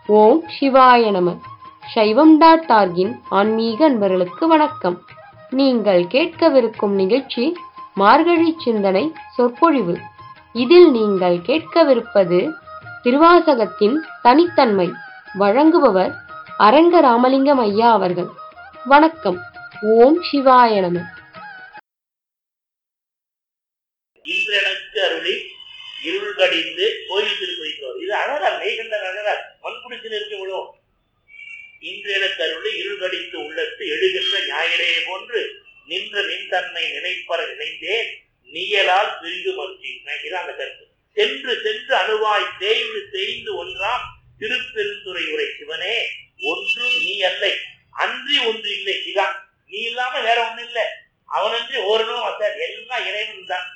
ஓம் சிவாய நம சைவம் டாட் ஆர்கின் ஆன்மீக அன்பர்களுக்கு வணக்கம் நீங்கள் கேட்கவிருக்கும் நிகழ்ச்சி மார்கழி சிந்தனை சொற்பொழிவு இதில் நீங்கள் கேட்கவிருப்பது திருவாசகத்தின் தனித்தன்மை வழங்குபவர் அரங்க ராமலிங்கம் ஐயா அவர்கள் வணக்கம் ஓம் சிவாய நம இன்றெனக்கு அருளி இருள் கடிந்து கோயில் திருப்பதித்தோர் இது அழகார் மெய்கண்டர் அழகார் மண்குடிச்சில் இருக்க விடும் இன்றெனக்கு அருளி இருள் கடிந்து உள்ளத்து எழுகின்ற ஞாயிறே போன்று நின்ற நின்தன்மை நினைப்பற நினைந்தேன் நீயலால் பிரிந்து மறுச்சி இதான் அந்த கருத்து சென்று சென்று அணுவாய் தேய்ந்து தேய்ந்து ஒன்றாம் திருப்பெருந்துறை உரை சிவனே ஒன்றும் நீ அல்லை அன்றி ஒன்று இல்லை இதான் நீ இல்லாம வேற ஒண்ணு இல்லை அவனன்றி ஓரணும் வந்தார் எல்லாம் இறைவன் தான்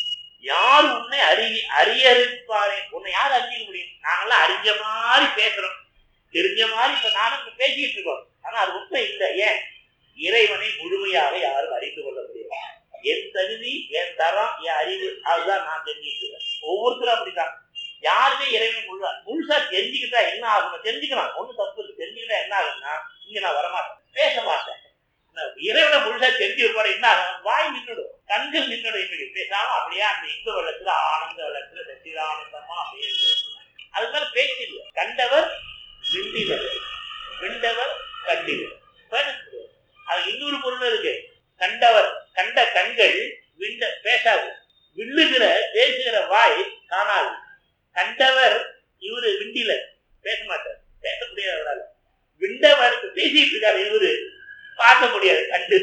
யார் உன்னை அறி அறியறுப்பாரே உன்னை யார் அறிஞ்சிக்க முடியும் நாங்கெல்லாம் அறிஞ்ச மாதிரி பேசுறோம் தெரிஞ்ச மாதிரி இப்ப நானும் இங்க பேசிட்டு இருக்கோம் ஆனா அது உண்மை இல்லை ஏன் இறைவனை முழுமையாக யாரும் அறிந்து கொள்ள முடியும் என் தகுதி என் தரம் என் அறிவு அதுதான் நான் தெரிஞ்சுட்டு இருக்கேன் ஒவ்வொருத்தரும் அப்படிதான் யாருமே இறைவனை முழு முழுசா தெரிஞ்சுக்கிட்டா என்ன ஆகும் தெரிஞ்சுக்கலாம் ஒண்ணும் தப்பு இல்லை தெரிஞ்சுக்கிட்டா என்ன ஆகும்னா இங்க நான் வரமாட்டேன் பேச மாட்டேன் நான் இறைவனை முழுசா தெரிஞ்சு இருப்பாரு என்ன ஆகும் வாய் நின்றுடும் கண்கள் நின்றுடும் இப்படி பேசாம அப்படியே அந்த இன்ப வெள்ளத்துல ஆனந்த வெள்ளத்துல சச்சிதானந்தமா அப்படியே இருக்கு. அது மேல பேச்சு இல்லை கண்டவர் விண்டினர் விண்டவர் கண்டினர் பேச அது இன்னொரு பொருள் இருக்கு கண்டவர் கண்ட கண்கள் விண்ட பேசாது வில்லுகிற பேசுகிற வாய் காணாது கண்டவர் இவரு விண்டிலர் பேச மாட்டார் பேச முடியாது அவரால் விண்டவர் பேசிட்டு இருக்காரு இவரு பார்க்க முடியாது கண்டு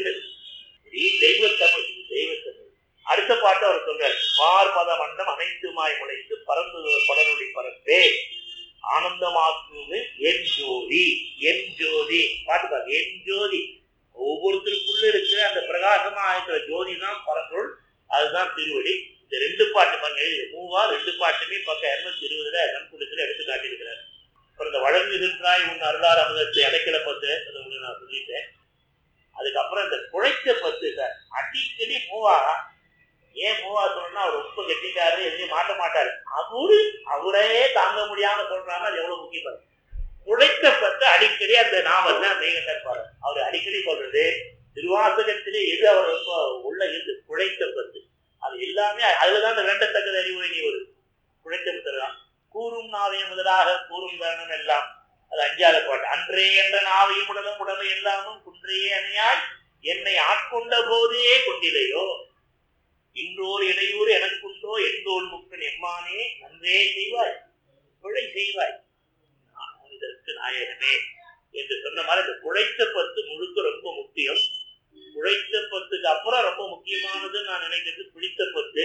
தெய்வத்தமிழ் தெய்வத்தமிழ் அடுத்த பாட்டு அவர் சொல்றார் பார்பத மண்டம் அனைத்துமாய் முளைத்து பறந்து படருளி பரப்பே ஆனந்தமாக்குவது என் ஜோதி என் ஜோதி பாட்டு பாருங்க என் ஜோதி ஒவ்வொருத்தருக்குள்ள இருக்கிற அந்த பிரகாசமா இருக்கிற ஜோதி தான் பரம்பொருள் அதுதான் திருவடி இந்த ரெண்டு பாட்டு பாருங்க இது மூவா ரெண்டு பாட்டுமே பக்கம் இருநூத்தி இருபதுல நன்குலத்துல எடுத்து காட்டியிருக்கிறார் அப்புறம் இந்த வழங்குகின்றாய் உன் அருளார் அமுதத்தை அடைக்கல பத்து அதை உங்களுக்கு நான் சொல்லிட்டேன் அதுக்கப்புறம் இந்த குழைக்க பத்து சார் அடிக்கடி மூவா ஏன் மூவா சொல்லணும்னா அவர் ரொம்ப கெட்டிக்காரு எதையும் மாட்ட மாட்டாரு அவரு அவரே தாங்க முடியாம சொல்றாங்க அது எவ்வளவு முக்கியம் குழைக்க பத்து அடிக்கடி அந்த நாவல் தான் மேகண்டர் பாரு அவர் அடிக்கடி சொல்றது திருவாசகத்திலே எது அவர் ரொம்ப உள்ள இருந்து குழைக்க பத்து அது எல்லாமே அதுலதான் அந்த வேண்டத்தக்கது அறிவுரை நீ வருது குழைக்க பத்து தான் கூறும் நாவையும் முதலாக கூறும் தருணம் எல்லாம் அது அஞ்சாவது பாட்டு அன்றே என்ற நாவையும் உடலும் உடலை எல்லாமும் குன்றையே அணியாய் என்னை ஆட்கொண்ட போதே கொண்டிலையோ இன்றோர் இடையூறு எனக்குண்டோ எந்தோல் முக்கன் எம்மானே நன்றே செய்வாய் பிழை செய்வாய் நான் இதற்கு நாயகமே என்று சொன்ன மாதிரி இந்த குழைத்த பத்து முழுக்க ரொம்ப முக்கியம் குழைத்த பத்துக்கு அப்புறம் ரொம்ப முக்கியமானது நான் நினைக்கிறது பிடித்த பத்து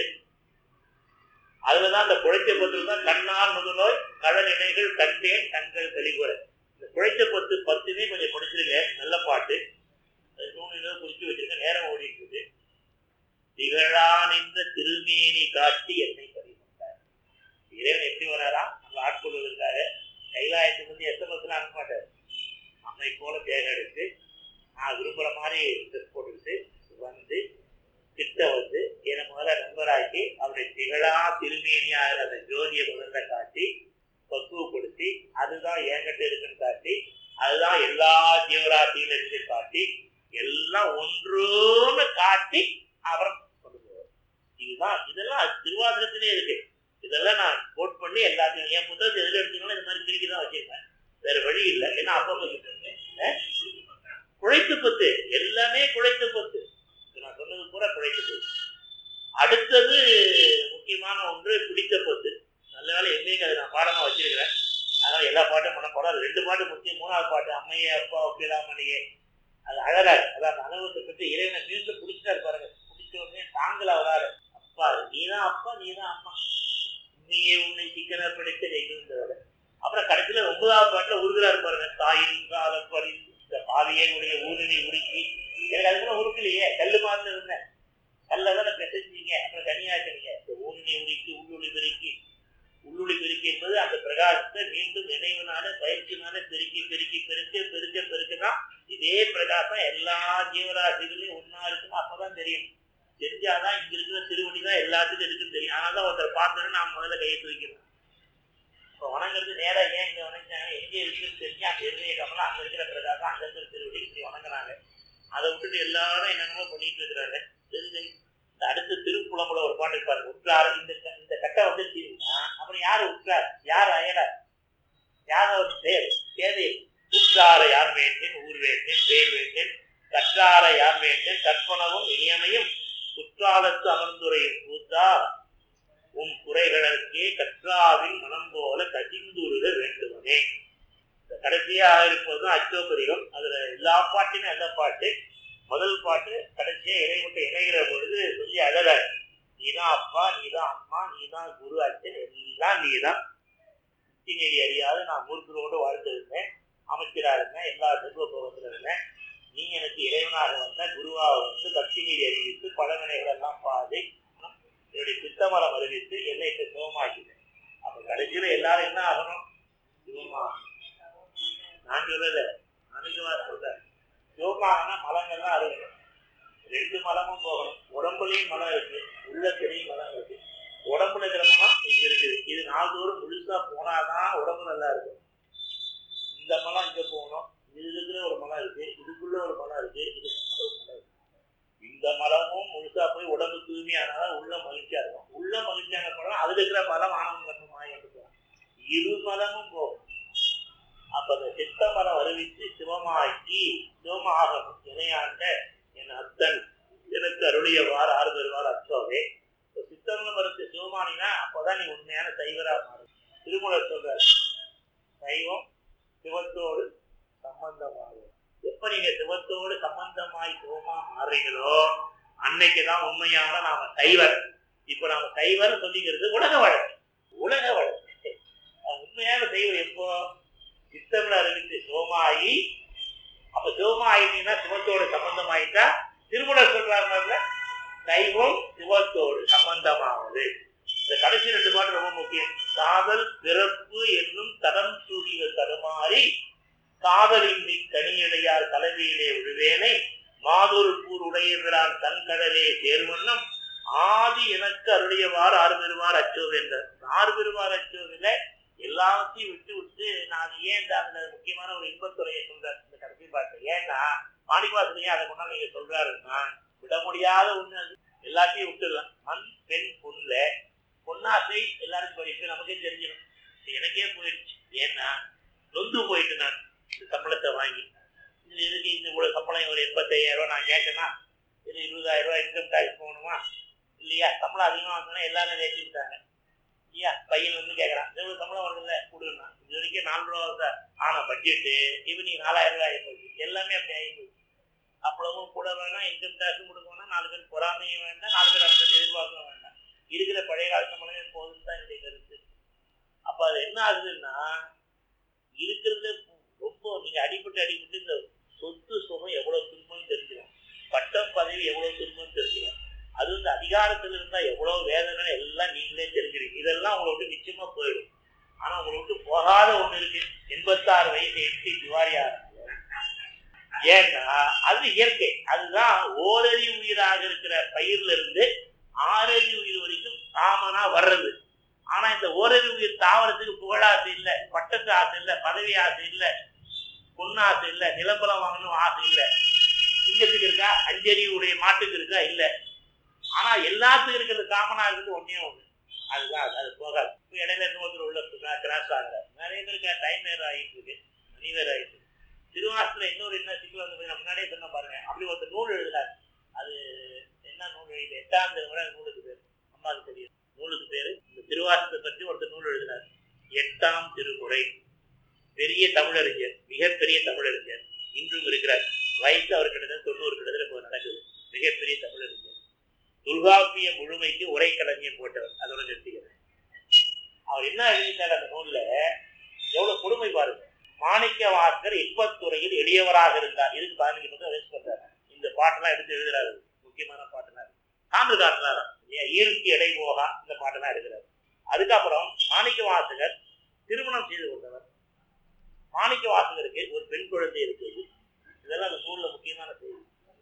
அதுலதான் அந்த குழைத்த பத்துல தான் கண்ணார் முதலோய் கடல் இணைகள் கண்டேன் கண்கள் கழிவுற இந்த குழைத்த பத்து பத்துமே கொஞ்சம் படிச்சிருங்க நல்ல பாட்டு அது நூலில குறித்து வச்சிருக்க நேரம் ஓடிட்டு இருக்கு திகழா நின்ற திருமேனி காட்டி என்னை பறிமுட்டார் இறைவன் எப்படி வராரா நம்ம ஆட்கொள்வதற்காக கைலாயத்துக்கு வந்து எஸ்எம்எஸ்லாம் அனுப்ப மாட்டார் நம்மை போல தேக எடுத்து நான் விரும்புகிற மாதிரி ட்ரெஸ் போட்டுக்கிட்டு வந்து கிட்ட வந்து என்னை முதல்ல நண்பராக்கி அவருடைய திகழா திருமேனியாக அந்த ஜோதியை முதல்ல காட்டி பக்குவப்படுத்தி அதுதான் என்கிட்ட இருக்குன்னு காட்டி அதுதான் எல்லா ஜீவராசியில இருந்து காட்டி எல்லாம் ஒன்றுன்னு காட்டி அப்புறம் கொண்டு போவார் இதுதான் இதெல்லாம் திருவாசகத்திலே இருக்கு இதெல்லாம் நான் கோட் பண்ணி எல்லாத்தையும் என் புத்தகத்தை எதில் எடுத்தீங்களோ இந்த மாதிரி திருக்கி தான் வச்சிருக்கேன் வேற வழி இல்லை ஏன்னா அப்பா குழைத்து பத்து எல்லாமே குழைத்து பத்து நான் சொன்னது பூரா குழைத்து பத்து அடுத்தது முக்கியமான ஒன்று பிடித்த பத்து நல்ல வேலை எங்கேயும் அதை நான் பாடமா வச்சிருக்கிறேன் அதனால எல்லா பாட்டும் பண்ண போறோம் அது ரெண்டு பாட்டு முக்கியம் மூணாவது பாட்டு அம்மையே அப்பா ஒப்பிலாமணியே அது அழகா அது அந்த அனுபவத்தை பற்றி இறைவனை மீண்டும் பிடிச்சிட்டாரு பாருங்க பிடிச்ச உடனே தாங்கல வராரு அப்பா நீதான் அப்பா நீதான் அம்மா நீயே உன்னை சிக்கன பிடித்த செய்திருந்தவர அப்புறம் கடைசியில ஒன்பதாவது பாட்டுல உருகிறாரு பாருங்க தாயின் காலப்படி இந்த பாவியனுடைய ஊரினை உருக்கி எனக்கு அதுக்குள்ள உருக்கலையே கல்லு மாதிரி இருந்தேன் கல்ல தானே பெசஞ்சீங்க அப்புறம் தனியாக்குறீங்க இந்த ஊரினை உருக்கி உள்ளொளி பெருக்கி உள்ளொளி பெருக்கி என்பது அந்த பிரகாசத்தை மீண்டும் நினைவுனால பயிற்சினால பெருக்கி பெருக்கி பெருக்க பெருக்க பெருக்கதான் இதே பிரகாசம் எல்லா ஜீவராசிகளையும் ஒன்னா இருக்குன்னு அப்பதான் தெரியும் தெரிஞ்சாதான் இங்க இருக்கிற திருவடி தான் எல்லாத்துக்கும் இருக்குன்னு தெரியும் ஆனால் தான் ஒருத்தர் பார்த்தோன்னா நான் முதல்ல கையை தூக்கிறேன் இப்போ வணங்குறது நேரா ஏன் இங்க வணங்கிட்டாங்க எங்க இருக்கு தியாகம் செயல் தேவை உற்றார யார் வேண்டேன் ஊர் வேண்டேன் பேர் வேண்டேன் கற்றார யார் வேண்டேன் கற்பனவும் இனியமையும் குற்றாலத்து அமர்ந்துரையும் கூத்தா உன் குறைகளற்கே கற்றாவின் மனம் போல கசிந்துருக வேண்டுவனே இந்த கடைசியாக இருப்பதும் அச்சோபரிகம் அதுல எல்லா பாட்டுமே அந்த பாட்டு முதல் பாட்டு கடைசியா இறைவட்ட இணைகிற பொழுது சொல்லி அழல நீதான் அப்பா நீதான் அம்மா நீதான் குரு அச்சன் எல்லாம் நீதான் நெறி அறியாது நான் மூர்க்கரோடு வாழ்ந்திருந்தேன் அமைச்சரா இருந்தேன் எல்லா செல்வ போகத்துல இருந்தேன் நீ எனக்கு இறைவனாக வந்த குருவாக வந்து பக்தி நீதி அறிவித்து பழவினைகள் எல்லாம் பாதி என்னுடைய சித்தமரம் அறிவித்து என்னை இப்ப சிவமாக்கினேன் அப்ப கடைசியில எல்லாரும் என்ன ஆகணும் சிவமா நான் சொல்லல அனுஜவா சொல்றேன் சிவமாகனா மலங்கள்லாம் அருகணும் ரெண்டு மலமும் போகணும் உடம்புலயும் மலம் இருக்கு உள்ளத்திலையும் மலம் இருக்கு உடம்புல இருக்கிற மலம் இங்க இருக்குது இது நாள்தோறும் முழுசா போனாதான் உடம்பு நல்லா இருக்கும் இந்த மலம் இங்க போகணும் இது இருக்கிற ஒரு மலம் இருக்கு இதுக்குள்ள ஒரு மலம் இருக்கு இது ஒரு மலம் இருக்கு இந்த மலமும் முழுசா போய் உடம்பு தூய்மையானாதான் உள்ள மகிழ்ச்சியா இருக்கும் உள்ள மகிழ்ச்சியான மலம் அதுல இருக்கிற மலம் ஆனந்தம் கண்ணு மாயம் இருக்கும் இரு மலமும் போகும் அப்ப அந்த சித்த மலம் அறிவித்து சிவமாக்கி சிவமாகணும் இணையாண்ட என் அத்தன் எனக்கு அருளியவாறு ஆறு பெறுவார் அச்சோவே சித்தமலம் மறுத்து சிவமானினா அப்பதான் நீ உண்மையான சைவரா மாறும் திருமூலர் சொல்றார் சைவம் சிவத்தோடு சம்பந்தமாகும் எப்ப நீங்க சிவத்தோடு சம்பந்தமாய் சிவமா மாறுறீங்களோ அன்னைக்குதான் உண்மையான நாம சைவர் இப்ப நாம சைவர் சொல்லிக்கிறது உலக வழக்கு உலக வழக்கு உண்மையான சைவர் எப்போ சித்தம்ல அறிவித்து சிவமாயி அப்ப சிவமா ஆயிட்டீங்கன்னா சிவத்தோடு சம்பந்தம் ஆயிட்டா திருமணம் சொல்றாங்க சைவம் சிவத்தோடு சம்பந்தமாவது இந்த கடைசி ரெண்டு பாட்டு ரொம்ப முக்கியம் காதல் பிறப்பு என்னும் தடம் சூழிக தடுமாறி காதலின் கனியடையார் தலைமையிலே விழுவேனை மாதொரு கூர் உடையவரான் தன் கடலே சேர்வண்ணம் ஆதி எனக்கு அருளியவாறு ஆறு பெறுவார் அச்சோவ் என்றார் ஆறு பெறுவார் அச்சோவில எல்லாத்தையும் விட்டு விட்டு நான் ஏன் இந்த அதுல முக்கியமான ஒரு இன்பத்துறையை சொல்றாரு இந்த கடைசி பாட்டு ஏன்னா மாணிக்கவாசனையே அதை முன்னால் நீங்க சொல்றாருன்னா விட முடியாத ஒண்ணு அது எல்லாத்தையும் விட்டுடலாம் மண் பெண் பொண்ணுல பொன்னாசை எல்லாருக்கும் போயிட்டு நமக்கே தெரிஞ்சிடும் எனக்கே போயிடுச்சு ஏன்னா நொந்து போயிட்டு நான் இந்த சம்பளத்தை வாங்கி இது எதுக்கு இந்த இவ்வளவு சம்பளம் ஒரு எண்பத்தையாயிரம் ரூபாய் நான் கேட்டேன்னா இது இருபதாயிரம் ரூபாய் இன்கம் டேக்ஸ் போகணுமா இல்லையா சம்பளம் அதிகமாக வாங்கினா எல்லாரும் ஏற்றிக்கிட்டாங்க இல்லையா பையன் வந்து கேட்கறான் எவ்வளவு சம்பளம் வருதுல்ல கொடுன்னா இது வரைக்கும் நாலு ரூபா ஆன பட்ஜெட்டு இவனுக்கு நாலாயிரம் ரூபாய் ஆகி போச்சு எல்லாமே அப்படி ஆகி போச்சு அவ்வளவும் கூட வேணாம் இன்கம் டேக்ஸும் கொடுக்க வேணாம் நாலு பேர் பொறாமையும் வேண்டாம் நாலு பேர் அதை பற்றி எதிர்பார்க்க வேண்டாம் இருக்கிற பழைய கால சம்பளமே போதுன்னு தான் என்னுடைய கருத்து அப்ப அது என்ன ஆகுதுன்னா இருக்கிறது ரொம்ப நீங்க அடிபட்டு அடிபட்டு இந்த சொத்து சுகம் எவ்வளவு துன்பம் தெரிஞ்சிடும் பட்டம் பதவி எவ்வளவு துன்பம் தெரிஞ்சிடும் அது வந்து அதிகாரத்தில் இருந்தா எவ்வளவு வேதனை எல்லாம் நீங்களே தெரிஞ்சிருக்கீங்க இதெல்லாம் உங்களை விட்டு நிச்சயமா போயிடும் ஆனா உங்களை விட்டு போகாத ஒண்ணு இருக்கு எண்பத்தாறு வயசு எட்டு திவாரியா ஏன்னா அது இயற்கை அதுதான் ஓரறி உயிராக இருக்கிற பயிர்ல இருந்து ஆறறி உயிர் வரைக்கும் காமனா வர்றது ஆனா இந்த ஓரறி உயிர் தாவரத்துக்கு புகழாசை இல்லை பட்டத்து ஆசை இல்லை பதவி ஆசை இல்லை பொண்ணாசை இல்லை நிலம்பலம் வாங்கணும் ஆசை இல்லை சிங்கத்துக்கு இருக்கா அஞ்சறிவுடைய மாட்டுக்கு இருக்கா இல்லை ஆனா எல்லாத்துக்கும் இருக்கிறது காமனா இருக்கிறது ஒன்னே ஒண்ணு அதுதான் அது அது போகாது இப்போ இடையில இன்னொருத்தர் உள்ள கிராஸ் ஆகுற நிறைய பேருக்கு டைம் வேற ஆகிட்டு இருக்கு மணி வேற ஆகிட்டு இருக்கு திருவாசத்துல இன்னொரு என்ன சிக்கல் வந்து நான் முன்னாடியே சொன்ன பாருங்க அப்படி ஒருத்தர் நூல் எழுதினார் அது என்ன நூல் எழுதி எட்டாம் திருமுறை நூலுக்கு பேர் அம்மாவுக்கு தெரியும் நூலுக்கு பேரு இந்த திருவாசத்தை பற்றி ஒருத்தர் நூல் எழுதினார் எட்டாம் திருமுறை பெரிய தமிழறிஞர் மிகப்பெரிய தமிழறிஞர் இன்றும் இருக்கிறார் வயசு அவர் கிட்டத்தட்ட தொண்ணூறு கிட்டத்தட்ட இப்போ நடக்குது மிகப்பெரிய தமிழறிஞர் தொல்காப்பிய முழுமைக்கு உரை களஞ்சியம் போட்டவர் அதோட நிறுத்திக்கிறேன் அவர் என்ன எழுதிட்டார் அந்த நூல்ல எவ்வளவு கொடுமை பாருங்க மாணிக்க வாசகர் இன்பத்துறையில் எளியவராக இருந்தார் இதுக்கு பதினஞ்சு பக்கம் வேஸ்ட் பண்றாரு இந்த பாட்டெல்லாம் எடுத்து எழுதுறாரு முக்கியமான பாட்டுலாம் சான்று காட்டுறாரு ஈருக்கு எடை போகா இந்த பாட்டெல்லாம் எடுக்கிறாரு அதுக்கப்புறம் மாணிக்க வாசகர் திருமணம் செய்து கொண்டவர் மாணிக்க வாசகருக்கு ஒரு பெண் குழந்தை இருக்குது இதெல்லாம் அந்த நூல்ல முக்கியமான செய்தி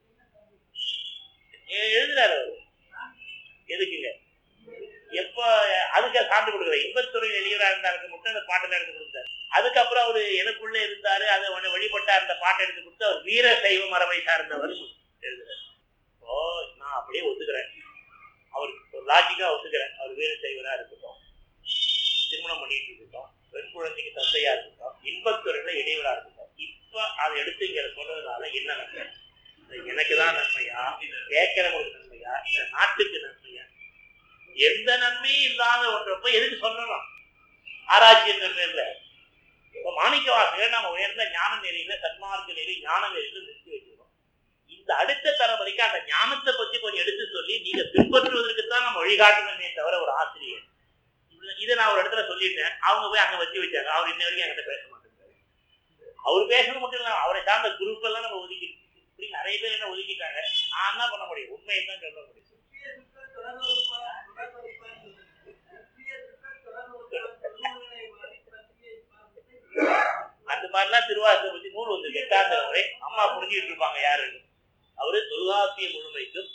எழுதுறாரு அவர் எதுக்குங்க எப்ப அதுக்கு சான்று கொடுக்குற இன்பத்துறையில் எளியவரா இருந்தாருக்கு மட்டும் அந்த பாட்டெல்லாம் எடுத்து கொடுத்தாரு அதுக்கப்புறம் அவரு எனக்குள்ள இருந்தாரு அதை வழிபட்டார் அந்த பாட்டை எடுத்து கொடுத்து அவர் வீர சைவ மரபை சார்ந்தவர் எழுதுறாரு ஓ நான் அப்படியே ஒத்துக்கிறேன் அவர் லாஜிக்கா ஒத்துக்கிறேன் அவர் வீர சைவரா இருக்கட்டும் திருமணம் பண்ணிட்டு இருக்கட்டும் பெண் குழந்தைக்கு தந்தையா இருக்கட்டும் இறைவனா இருக்கார் இப்ப அதை எடுத்து இங்க சொல்றதுனால என்ன நன்மை இது எனக்கு தான் நன்மையா கேட்கிறவங்களுக்கு நன்மையா இந்த நாட்டுக்கு நன்மையா எந்த நன்மையும் இல்லாத ஒன்றப்ப எதுக்கு சொல்லணும் ஆராய்ச்சி என்ற பேர்ல இப்ப மாணிக்க வாசகர் நம்ம உயர்ந்த ஞான நெறியில சன்மார்க்க நெறி ஞான நெறியில நிறுத்தி வைக்கிறோம் இந்த அடுத்த தலைமுறைக்கு அந்த ஞானத்தை பத்தி கொஞ்சம் எடுத்து சொல்லி நீங்க பின்பற்றுவதற்கு தான் நம்ம வழிகாட்டணுமே தவிர ஒரு ஆசிரியர் இவ்வளவு- இதை நான் ஒரு இடத்துல சொல்லிட்டேன் அவங்க போய் அங்க வச்சு வச்சாங்க அவர் இன்ன வரைக்கும் என்கிட்ட பேச மாட்டேங்கிறாரு அவர் பேசுறது மட்டும் இல்ல அவரை சார்ந்த குரூப் எல்லாம் நம்ம ஒதுக்கி இப்படி நிறைய பேர் என்ன ஒதுக்கிட்டாங்க நான் என்ன பண்ண முடியும் உண்மையை தான் சொல்ல முடியும் அந்த மாதிரிலாம் திருவாசகத்தை பத்தி நூல் வந்து எட்டாம் தலைமுறை அம்மா புரிஞ்சுக்கிட்டு இருப்பாங்க யாருன்னு அவரு தொல்காப்பிய முழுமைக்கும்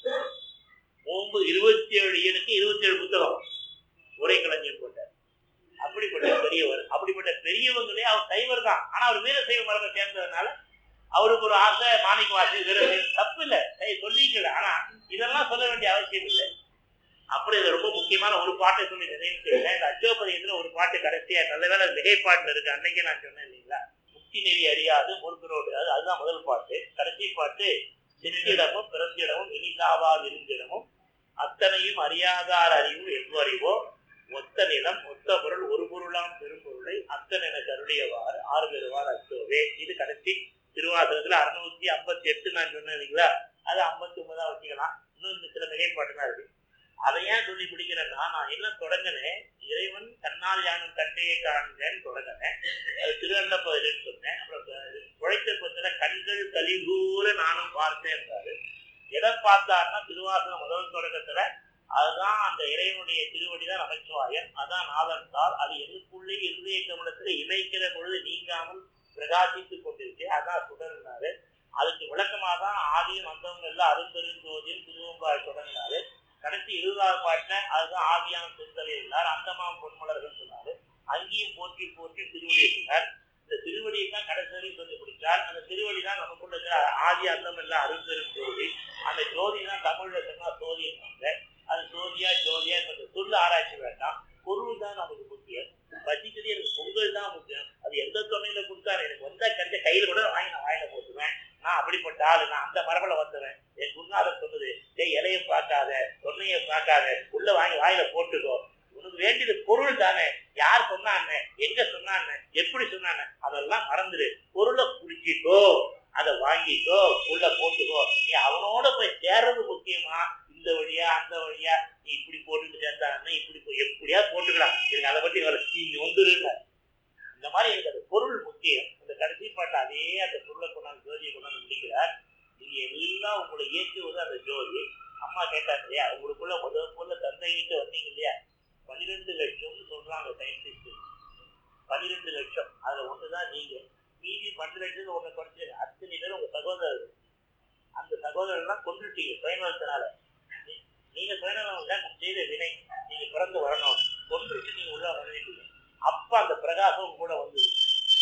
மூன்று இருபத்தி ஏழு இயலுக்கு இருபத்தி ஏழு புத்தகம் உரை களஞ்சியம் போட்டார் அப்படிப்பட்ட பெரியவர் அப்படிப்பட்ட பெரியவங்களே அவர் சைவர் தான் ஆனா அவர் வீர சைவ மரபை சேர்ந்ததுனால அவருக்கு ஒரு ஆசை மாணிக்க வாசி வீர சைவம் தப்பு இல்லை சொல்லிக்கல ஆனா இதெல்லாம் சொல்ல வேண்டிய அவசியம் இல்லை அப்படி இது ரொம்ப முக்கியமான ஒரு பாட்டை சொல்லி நிறைவு செய்யல இந்த அச்சோபதியத்துல ஒரு பாட்டு கடைசியா நல்ல வேலை மிகை பாட்டுல இருக்கு அன்னைக்கே நான் சொன்னேன் இல்லைங்களா முக்தி நெறி அறியாது முருகரோடு அது அதுதான் முதல் பாட்டு கடைசி பாட்டு செற்றிடமும் பிறந்திடமும் இனிசாவா விருந்திடமும் அத்தனையும் அறியாதார் அறிவும் எவ்வறிவோ ஒத்த நிலம் ஒத்த பொருள் ஒரு பொருளாம் பெரும்பொருளை அத்தன் என கருளியவாறு ஆறு பெறுவார் அச்சோவே இது கடைசி திருவாசகத்துல அறுநூத்தி ஐம்பத்தி எட்டு நான் சொன்னேன் இல்லைங்களா அது ஐம்பத்தி ஒன்பதா வச்சுக்கலாம் இன்னும் இந்த சில மிகைப்பாட்டு தான் இருக்கு அதை ஏன் சொல்லி முடிக்கிறேன்னா நான் என்ன தொடங்கினேன் இறைவன் கண்ணால் யானும் கண்டையை காண்கிறேன்னு தொடங்கினேன் அது திருவண்ணப்பதில்னு சொன்னேன் அப்புறம் உழைத்த பத்திர கண்கள் கலிகூற நானும் பார்த்தேன்றாரு எதை பார்த்தாருன்னா திருவாசகம் முதல் தொடக்கத்துல அதுதான் அந்த இறைவனுடைய திருவடி தான் நமச்சிவாயன் அதான் நாதன் தாள் அது எனக்குள்ளே இருதய கமலத்துல இணைக்கிற பொழுது நீங்காமல் பிரகாசித்துக் கொண்டிருக்கு அதான் சுடர்னாரு அதுக்கு விளக்கமாக தான் ஆதியும் அந்தவங்க எல்லாம் அருந்தெருஞ்சோதியும் திருவம்பாய் தொடங்கினாரு கடைசி இருபதாவது பாட்டுல அதுதான் ஆதியான திருத்தலை இருந்தார் அந்தமாம் பொன்மலர்கள் சொன்னாரு அங்கேயும் போற்றி போற்றி திருவடியை சொன்னார் இந்த திருவடியை தான் கடைசி வரையும் சொல்லி முடித்தார் அந்த திருவடி தான் நமக்குள்ள இருக்கிற ஆதி அந்தம் எல்லாம் அருந்தெரும் ஜோதி அந்த ஜோதி தான் தமிழ்ல சொன்னா சோதி இருந்தாங்க அது சோதியா ஜோதியா இப்ப சொல்ல ஆராய்ச்சி வேண்டாம் பொருள் தான் நமக்கு முக்கியம் பசிக்கிறது எனக்கு பொங்கல் தான் முக்கியம் அது எந்த துணையில கொடுத்தாரு எனக்கு வந்தா கிடைச்ச கையில கூட வாங்கி நான் வாயில போட்டுவேன் நான் அப்படிப்பட்ட ஆளு நான் அந்த மரபுல வந்துவேன் என் குருநாதர் சொன்னது டேய் இலைய பார்க்காத தொன்னைய பார்க்காத உள்ள வாங்கி வாயில போட்டுக்கோ உனக்கு வேண்டியது பொருள் தானே யார் சொன்னாங்க எங்க சொன்னாங்க எப்படி சொன்னாங்க அதெல்லாம் மறந்துடு பொருளை குடிச்சிக்கோ அதை வாங்கிக்கோ உள்ள போட்டுக்கோ நீ அவனோட போய் சேர்றது முக்கியமா இந்த வழியா அந்த வழியா நீ இப்படி போட்டுட்டு சேர்ந்தாங்க இப்படி போ- எப்படியா போட்டுக்கலாம் எனக்கு அதை பத்தி கவலை. நீ இங்க வந்துருங்க இந்த மாதிரி எனக்கு அந்த பொருள் முக்கியம் அந்த கடைசி பாட்டு அதே அந்த பொருளை கொண்டாந்து ஜோதியை கொண்டாந்து முடிக்கிறார் நீங்க எல்லாம் உங்களை இயக்குவது அந்த ஜோதி அம்மா கேட்டாங்க இல்லையா உங்களுக்குள்ள முதல் முதல்ல தந்தைகிட்ட வந்தீங்க இல்லையா பன்னிரெண்டு லட்சம்னு சொல்றாங்க சயின்டிஸ்ட் பன்னிரெண்டு லட்சம் அதுல ஒண்ணுதான் நீங்க மீதி பன்னெண்டு லட்சத்துக்கு ஒண்ணு குறைச்சு அத்தனை பேர் உங்க சகோதரர் அந்த சகோதரர்லாம் கொண்டுட்டீங்க சுயநலத்தினால நீ- நீங்க சுயநலம் இல்ல செய்த வினை நீங்க பிறந்து வரணும் கொண்டுட்டு நீங்க உள்ள வரவேண்டீங்க அப்ப அந்த பிரகாசம் உங்க கூட வந்தது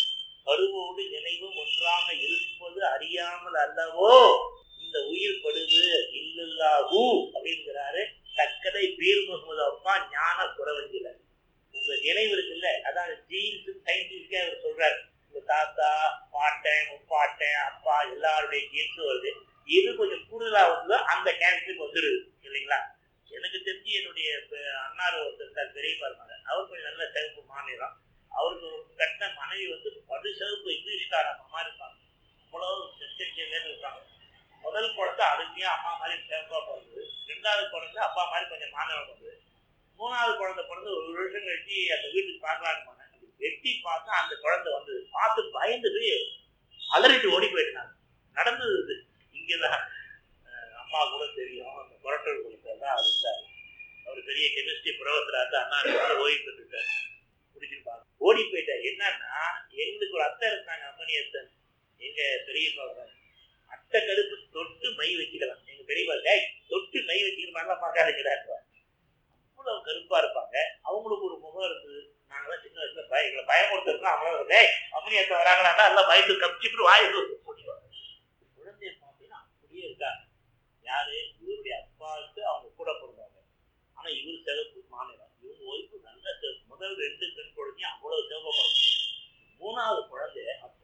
கருவோடு நினைவும் ஒன்றாக இருப்பது அறியாமல் அல்லவோ இந்த உயிர் படுது இல்லல்லாஹூ அப்படிங்கிறாரு தக்கதை பீர் முகமது அப்பா ஞான குறவஞ்சில உங்க நினைவு இருக்குல்ல அதான் ஜீன்ஸ் சயின்டிபிக்கா அவர் சொல்றாரு உங்க தாத்தா பாட்டன் முப்பாட்டன் அப்பா எல்லாருடைய ஜீன்ஸ் வருது எது கொஞ்சம் கூடுதலா வருதோ அந்த கேன்சருக்கு வந்துருது இல்லைங்களா எனக்கு தெரிஞ்சு என்னுடைய பெ- அண்ணார் ஒருத்தர் இருந்தார் பெரியப்பா மகன் அவர் கொஞ்சம் நல்ல சிவப்பு மாநிலம் அவருக்கு ஒரு கட்டின மனைவி வந்து படு சிவப்பு இங்கிலீஷ்கார அம்மா இருப்பாங்க அவ்வளவு செக்ஷன்லேருந்து இருப்பாங்க முதல் குழந்தை அருமையா அம்மா மாதிரி சிவப்பா பிறந்தது ரெண்டாவது குழந்தை அப்பா மாதிரி கொஞ்சம் மாநிலம் வந்தது மூணாவது குழந்தை பிறந்து ஒரு வருஷம் கழிச்சு அந்த வீட்டுக்கு பார்க்கலான்னு போனேன் அது வெட்டி பார்த்தா அந்த குழந்தை வந்தது பார்த்து பயந்து போய் அலறிட்டு ஓடி போயிட்டாங்க நடந்தது இது இங்கதான் அஹ், அம்மா கூட தெரியும் அந்த புரட்டல் குளத்தில் தான் அவர் இருந்தார் அவர் பெரிய கெமிஸ்ட்ரி புரவத்தில் இருந்து அண்ணா இருந்து ஓய்வு பெற்றுட்டார் பிடிச்சிருப்பாங்க ஓடி போயிட்டார் என்னன்னா எங்களுக்கு ஒரு அத்தை இருந்தாங்க அம்மனியத்தன் எங்க பெரியப்பா வராங்க. அட்டை கருப்பு தொட்டு மை வச்சுக்கலாம் எங்க பெரியப்பா டேய் தொட்டு மை வச்சுக்கிற மாதிரிலாம் பார்க்காதுங்கிறாரு அவ்வளவு கருப்பா இருப்பாங்க அவங்களுக்கு ஒரு முகம் இருந்தது நாங்களாம் சின்ன வயசுல பய எங்களை பயமுறுத்துறோம் அவங்களும் டேய் அம்மனியத்தை வராங்களான்னா எல்லாம் பயந்து கப்பிச்சுட்டு வாய் போட்டுவாங்க குழந்தைய பார்த்தீங்கன்னா அப்படியே இருக்காங்க யாரு இவருடைய அப்பாவுக்கு அவங்க கூட பிறந்தவங்க ஆனா இவர் சிவப்பு மாநிலம் இவங்க ஒய்ஃபு நல்ல சிவப்பு முதல் ரெண்டு பெண் குழந்தையும் அவ்வளவு சிவப்பு பிறந்தாங்க மூணாவது குழந்தை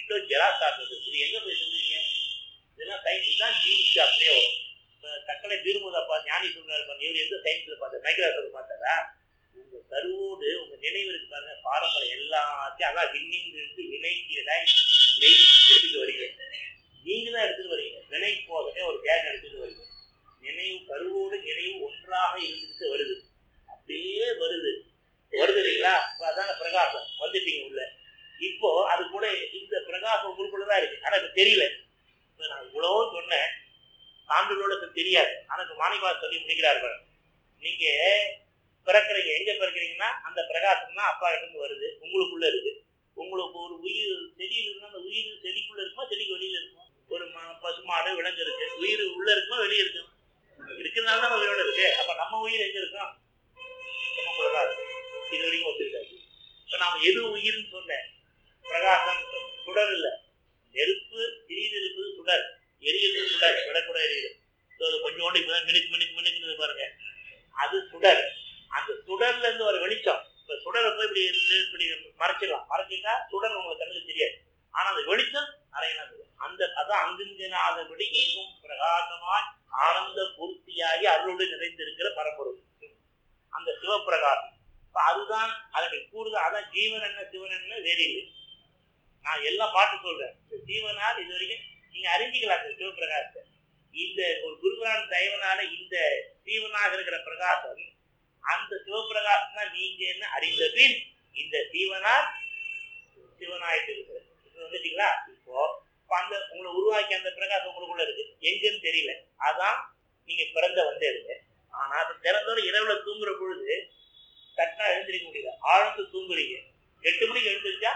டிட்டோ ஜெராக்ஸ் ஆக்குறது இது எங்க போய் சொல்லுவீங்க இதெல்லாம் சயின்ஸ் இதுதான் ஜீன்ஸ் அப்படியே வரும் இப்ப தக்கலை திருமுதப்பா ஞானி சொல்றாரு பாருங்க இவர் எந்த சயின்ஸ்ல பார்த்தாரு மைக்ரோஸ்கோப் பார்த்தாரா உங்க கருவோடு உங்க நினைவு இருக்கு பாருங்க பாரம்பரியம் எல்லாத்தையும் அதான் விண்ணிலிருந்து வினைக்கிறதாய் நெய் எடுத்துட்டு வரீங்க நீங்க தான் எடுத்துட்டு வரீங்க வினை போகவே ஒரு கேன் எடுத்துட்டு வரீங்க நினைவு கருவோடு நினைவு ஒன்றாக இருந்துட்டு வருது அப்படியே வருது வருது இல்லைங்களா இப்ப அதான பிரகாசம் வந்துட்டீங்க உள்ள இப்போ அது கூட இந்த பிரகாசம் உங்களுக்குள்ளதான் இருக்கு ஆனா இப்ப தெரியல இப்ப நான் இவ்வளவோ சொன்னேன் சான்றுகளோட இப்ப தெரியாது ஆனா இப்ப மாணிக்கவா சொல்லி முடிக்கிறார்கள் நீங்க பிறக்கிறீங்க எங்க பிறக்கிறீங்கன்னா அந்த பிரகாசம் தான் அப்பா இருந்து வருது உங்களுக்குள்ள இருக்கு உங்களுக்கு ஒரு உயிர் செடி இருக்குன்னா அந்த உயிர் செடிக்குள்ள இருக்குமா செடிக்கு வெளியில இருக்குமா ஒரு ம- பசுமாடு விலங்கு இருக்கு உயிர் உள்ள இருக்குமா வெளியே இருக்கும் இருக்கிறதுனால தான் உயிரோட இருக்கு அப்ப நம்ம உயிர் எங்க இருக்கோம் நமக்குள்ளதான் இருக்கு இது வரைக்கும் ஒத்துருக்காது இப்ப நாம எது உயிர்னு சொன்னேன் பிரகாசம் சுடர் இல்ல நெருப்பு திடீர்னு இருக்குது சுடர் எரியுது சுடர் விடக்கூட எரியுது So, அது கொஞ்சோண்டு இப்பதான் மினுக்கு மினுக்கு மினுக்குன்னு பாருங்க அது சுடர் அந்த சுடர்ல இருந்து ஒரு வெளிச்சம் இப்ப சுடரை போய் இப்படி இருந்து இப்படி மறைச்சிடலாம் மறைச்சிட்டா சுடர் உங்களுக்கு கண்ணுக்கு தெரியாது ஆனா அந்த வெளிச்சம் அறையலாம் தெரியும். அந்த அதான் அங்குங்கனாதபடி எங்கும் பிரகாசமாய் ஆனந்த பூர்த்தியாகி அருளோடு நிறைந்திருக்கிற பரம்பொருள் அந்த சிவப்பிரகாசம் இப்ப அதுதான் அதனுடைய கூறுதல் அதான் ஜீவன் என்ன சிவன் என்ன வேறு இல்லை நான் எல்லாம் பாட்டு சொல்றேன் இந்த ஜீவனால் இது வரைக்கும் நீங்க அறிஞ்சிக்கலாம் இந்த சிவபிரகாசத்தை இந்த ஒரு குருவான் தயவனால இந்த ஜீவனாக இருக்கிற பிரகாசம் அந்த சிவபிரகாசம் தான் நீங்க என்ன அறிந்த பின் இந்த ஜீவனால் சிவனாயிட்டு இருக்கிற இப்போ வந்துட்டீங்களா இப்போ இப்ப அந்த உங்களை உருவாக்கி அந்த பிரகாசம் உங்களுக்குள்ள இருக்கு எங்கன்னு தெரியல அதான் நீங்க பிறந்த வந்தது ஆனா அது திறந்தோட இரவுல தூங்குற பொழுது தட்டா எழுந்திருக்க முடியல ஆழ்ந்து தூங்குறீங்க எட்டு மணிக்கு எழுந்திருச்சா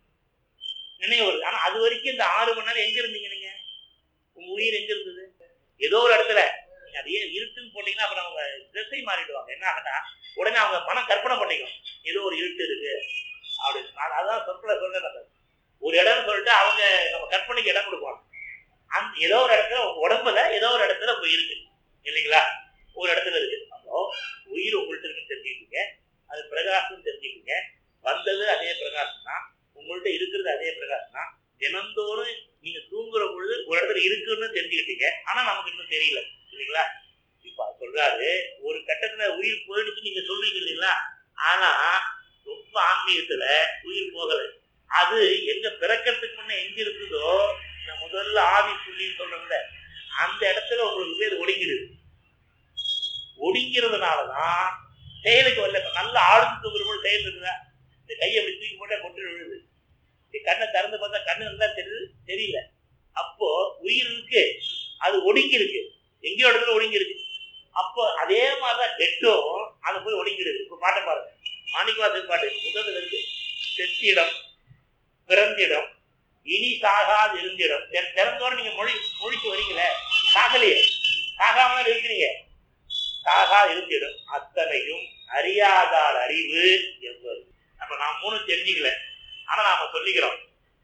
நினைவு வருது ஆனா அது வரைக்கும் இந்த ஆறு மணி நேரம் எங்க இருந்தீங்க நீங்க உங்க உயிர் எங்க இருந்தது ஏதோ ஒரு இடத்துல நீங்க அது ஏன் இருட்டுன்னு போட்டீங்கன்னா அப்புறம் அவங்க திசை மாறிடுவாங்க என்ன ஆகுனா உடனே அவங்க மனம் கற்பனை பண்ணிக்கும் ஏதோ ஒரு இருட்டு இருக்கு அப்படின்னு நான் அதான் சொற்களை சொல்றேன் நான். ஒரு இடம்னு சொல்லிட்டு அவங்க நம்ம கற்பனைக்கு இடம் கொடுப்பாங்க அந்த ஏதோ ஒரு இடத்துல உங்க உடம்புல ஏதோ ஒரு இடத்துல போய் இருக்கு இல்லைங்களா ஒரு இடத்துல இருக்கு அப்போ உயிர் உங்கள்ட்ட இருக்குன்னு தெரிஞ்சுக்கிட்டீங்க அது பிரகாசம் தெரிஞ்சுக்கிட்டீங்க வந்தது அதே பிரகாசம் தான் உங்கள்ட்ட இருக்கிறது அதே பிரகாசம் தான் தினந்தோறும் நீங்க தூங்குற பொழுது ஒரு இடத்துல இருக்குன்னு தெரிஞ்சுக்கிட்டீங்க ஆனா நமக்கு இன்னும் தெரியல இல்லைங்களா இப்ப அவர் சொல்றாரு ஒரு கட்டத்துல உயிர் போயிடுச்சு நீங்க சொல்றீங்க இல்லைங்களா ஆனா ரொம்ப ஆன்மீகத்துல உயிர் போகல அது எங்க பிறக்கிறதுக்கு முன்ன எங்க இருக்குதோ இந்த முதல்ல ஆவி புள்ளின்னு சொல்றோம்ல அந்த இடத்துல உங்களுக்கு போய் அது ஒடுங்கிடுது ஒடுங்கிறதுனாலதான் செயலுக்கு வரல இப்ப நல்ல ஆழ்ந்து தூங்குறவங்க செயல் இருக்குதா இந்த கையை அப்படி தூக்கி போட்டா கொட்டு விழுது இந்த கண்ணை திறந்து பார்த்தா கண்ணு நல்லா தெரியுது தெரியல அப்போ உயிர் இருக்கு அது ஒடுங்கி இருக்கு எங்கேயோ இடத்துல ஒடுங்கி இருக்கு அப்போ அதே மாதிரிதான் டெட்டும் அது போய் ஒடுங்கிடுது இப்ப பாட்டை பாருங்க மாணிக்கவாசன் பாட்டு முதல்ல இருக்கு செத்திடம் பிறந்திடம் இனி சாகாது இருந்திடம் தெ- திறந்தோட நீங்க மொழி மொழிக்கு வரீங்களே சாகலையே சாகாமலாம் இருக்கிறீங்க சாகா இருந்திடம் அத்தனையும் அறியாதார் அறிவு எவ்வளவு அப்ப நான் மூணு தெரிஞ்சுக்கல ஆனா நாம சொல்லிக்கிறோம்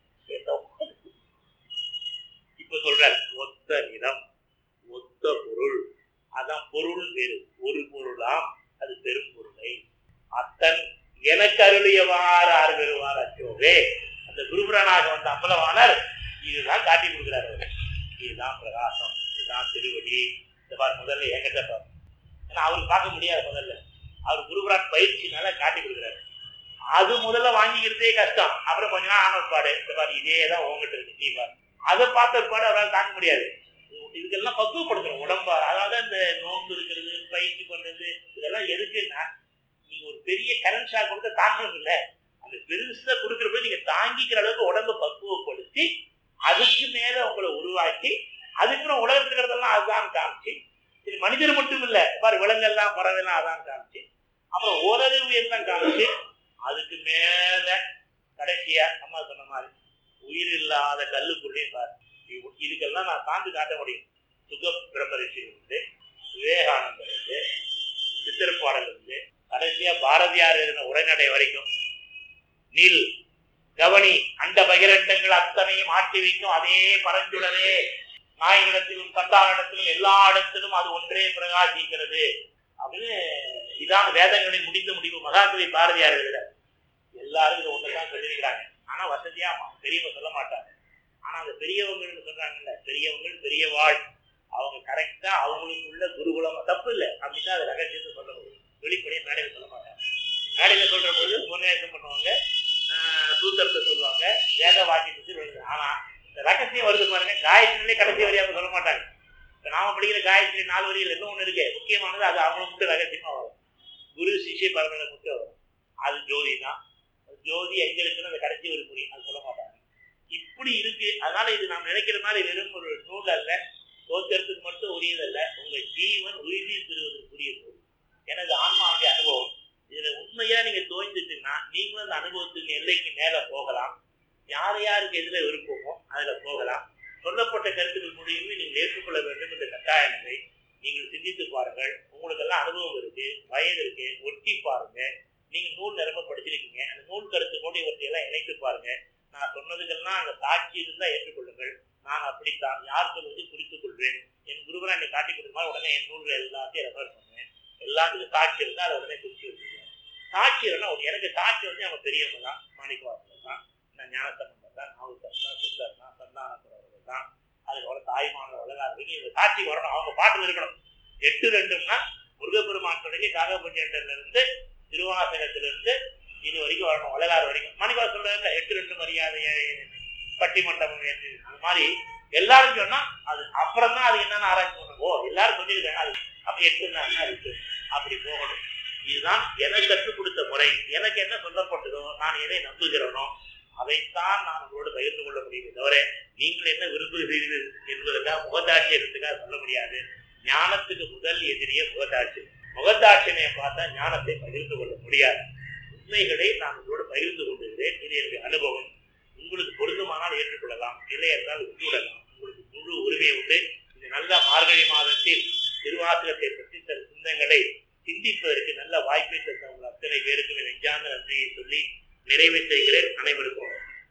இப்ப சொல்றாரு ஒத்த நிறம் ஒத்த பொருள் அதான் பொருள் வேறு ஒரு பொருளாம் அது பெரும் பொருளை அத்தன் எனக்கு அருளியவாறு ஆறு பெறுவார் அச்சோவே அந்த குருபுரனாக வந்த அம்பலவாணர் இதுதான் காட்டி கொடுக்கிறார் அவர் இதுதான் பிரகாசம் இதுதான் திருவடி இந்த பார் முதல்ல என்கிட்ட பார் ஏன்னா அவருக்கு பார்க்க முடியாது முதல்ல அவர் குருபுரான் பயிற்சினால காட்டி கொடுக்குறாரு அது முதல்ல வாங்கிக்கிறதே கஷ்டம் அப்புறம் கொஞ்ச நாள் ஆன பாடு இந்த பாரு இதே தான் உங்ககிட்ட இருக்கு நீ பாரு அதை பார்த்த பாடு அவரால் தாங்க முடியாது இதுக்கெல்லாம் பக்குவப்படுத்தணும் உடம்பா அதாவது அந்த நோன்பு இருக்கிறது பயிற்சி பண்றது இதெல்லாம் எதுக்குன்னா நீங்க ஒரு பெரிய கரண்ட் ஷாக் கொடுக்க தாங்கணும் இல்ல அந்த பெருசா கொடுக்குறப்ப நீங்க தாங்கிக்கிற அளவுக்கு உடம்ப பக்குவப்படுத்தி அதுக்கு மேல உங்களை உருவாக்கி அதுக்கப்புறம் உலகத்துல இருக்கிறதெல்லாம் அதுதான் காமிச்சு இது மனிதர் மட்டும் இல்ல பாரு விலங்கெல்லாம் பறவைலாம் அதான் காமிச்சு அப்புறம் ஓரறிவு எல்லாம் காமிச்சு அதுக்கு மேல கடைசியா அம்மா சொன்ன மாதிரி உயிர் இல்லாத கல்லுக்குள்ளேயும் பாரு இது- இதுக்கெல்லாம் நான் சான்று காட்ட முடியும் சுக பிரம்மரிஷி இருந்து விவேகானந்தர் இருந்து சித்திரப்பாடல் இருந்து கடைசியா பாரதியார் எழுதின உரைநடை வரைக்கும் நில் கவனி அந்த பகிரண்டங்கள் அத்தனையும் ஆட்டி வைக்கும் அதே பரஞ்சுடரே நாயினிடத்திலும் கந்தானிடத்திலும் எல்லா இடத்திலும் அது ஒன்றே பிரகாசிக்கிறது அப்படின்னு இதான் வேதங்களின் முடிந்த முடிவு மகாகவி பாரதியார் எழுதுறார் எல்லாரும் இதை ஒண்ணுதான் சொல்லியிருக்கிறாங்க ஆனா வசதியா பெரியவங்க சொல்ல மாட்டாங்க அந்த பெரியவங்கன்னு சொல்றாங்கல்ல பெரியவங்க பெரியவாள் அவங்க கரெக்டா அவங்களுக்குள்ள குருகுலம் தப்பு இல்லை அப்படிதான் அது ரகசியத்தை சொல்ல முடியும் வெளிப்படையா மேடையில் சொல்ல மாட்டாங்க மேடையில் சொல்ற போது உபன்யாசம் பண்ணுவாங்க ஆஹ் சூத்திரத்தை சொல்லுவாங்க வேத வாக்கியத்தை சொல்லி வருது ஆனா இந்த ரகசியம் வருது பாருங்க காயத்ரிலே கடைசி வரையாக சொல்ல மாட்டாங்க இப்ப நாம படிக்கிற காயத்ரி நாலு வரிகள் என்ன ஒண்ணு இருக்கு முக்கியமானது அது அவங்களுக்கு மட்டும் ரகசியமா வரும் குரு சிஷ்ய பரம்பரை மட்டும் வரும் அது ஜோதி தான் ஜோதி எங்க இருக்குன்னு அந்த கடைசி ஒரு புரியும் அது சொல்ல மாட்டாங்க இப்படி இருக்கு அதனால இது நாம் நினைக்கிற மாதிரி வெறும் ஒரு நூல் அல்ல தோத்திரத்துக்கு மட்டும் உரியதல்ல உங்க ஜீவன் உறுதி பெறுவதற்குரிய நூல் எனது ஆன்மாவுடைய அனுபவம் இதுல உண்மையா நீங்க தோய்ந்துட்டீங்கன்னா நீங்களும் அந்த அனுபவத்துக்கு எல்லைக்கு மேல போகலாம் யார் யாருக்கு எதுல விருப்பமோ அதுல போகலாம் சொல்லப்பட்ட கருத்துக்கள் முடியுமே நீங்கள் ஏற்றுக்கொள்ள வேண்டும் என்ற கட்டாயங்களை நீங்கள் சிந்தித்து பாருங்கள் உங்களுக்கு எல்லாம் அனுபவம் இருக்கு வயது இருக்கு ஒட்டி பாருங்க நீங்க நூல் நிரம்ப படிச்சிருக்கீங்க அந்த நூல் கருத்துக்கோடு இவற்றை எல்லாம் இணைத்து பாருங்க நான் சொன்னதுக்கெல்லாம் அந்த சாட்சி இருந்தா ஏற்றுக்கொள்ளுங்கள் நான் அப்படித்தான் யார் சொல்வது குறித்துக் கொள்வேன் என் குருவரை என்னை காட்டி கொடுக்குமா உடனே என் நூல்கள் எல்லாத்தையும் ரெஃபர் பண்ணுவேன் எல்லாத்துக்கும் சாட்சி இருந்தா அதை உடனே குறிச்சு வச்சுக்குவேன் சாட்சி இல்லைன்னா ஒரு- எனக்கு சாட்சி வந்து அவங்க பெரியவங்க தான் மாணிக்கவாசகர் தான் நான் ஞானசம்பந்தர் தான் நாவுக்கர் தான் சுந்தர் தான் சந்தானக்குறவர்கள் தான் அதுக்கப்புறம் தாய்மான வளரார்கள் இவங்க சாட்சி வரணும் அவங்க பாட்டு இருக்கணும் எட்டு ரெண்டும்னா முருகப்பெருமான் தொடங்கி காகபஞ்சேண்டர்ல இருந்து திருவாசகத்திலிருந்து இது வரைக்கும் வரணும் வளராறு வரைக்கும் மாணிக்கவாசகர் சொல்றாங்க எட்டு ரெண்டு மரியாதையை பட்டிமண்டபம் ஏற்று அந்த மாதிரி எல்லாரும் சொன்னா அது அப்புறம் தான் அது என்னன்னு ஆராய்ச்சி பண்ணணும் ஓ எல்லாரும் சொல்லியிருக்காங்க அது அப்ப எட்டுன்னா என்ன இருக்கு அப்படி போகணும் இதுதான் எனக்கு கற்றுக் கொடுத்த முறை எனக்கு என்ன சொல்லப்பட்டதோ நான் எதை நம்புகிறேனோ அதைத்தான் நான் உங்களோடு பகிர்ந்து கொள்ள முடியுமே தவிர நீங்கள் என்ன விரும்புகிறீர்கள் என்பதற்காக முகதாட்சி எடுத்துக்காக சொல்ல முடியாது ஞானத்துக்கு முதல் எதிரியே முகதாட்சி முகதாட்சியை பார்த்தா ஞானத்தை பகிர்ந்து கொள்ள முடியாது உண்மைகளை நான் உங்களோடு பகிர்ந்து கொண்டிருக்கிறேன் இது என்னுடைய அனுபவம் உங்களுக்கு பொருந்துமானால் ஏற்றுக்கொள்ளலாம் இல்லை என்றால் விட்டுவிடலாம் உங்களுக்கு முழு உரிமை உண்டு இந்த நல்ல மார்கழி மாதத்தில் திருவாசகத்தை பற்றி சில சிந்தங்களை சிந்திப்பதற்கு நல்ல வாய்ப்பை தந்த உங்கள் அத்தனை பேருக்கு என் நெஞ்சார்ந்த நன்றியை சொல்லி நிறைவு செய்கிறேன் அனைவருக்கும்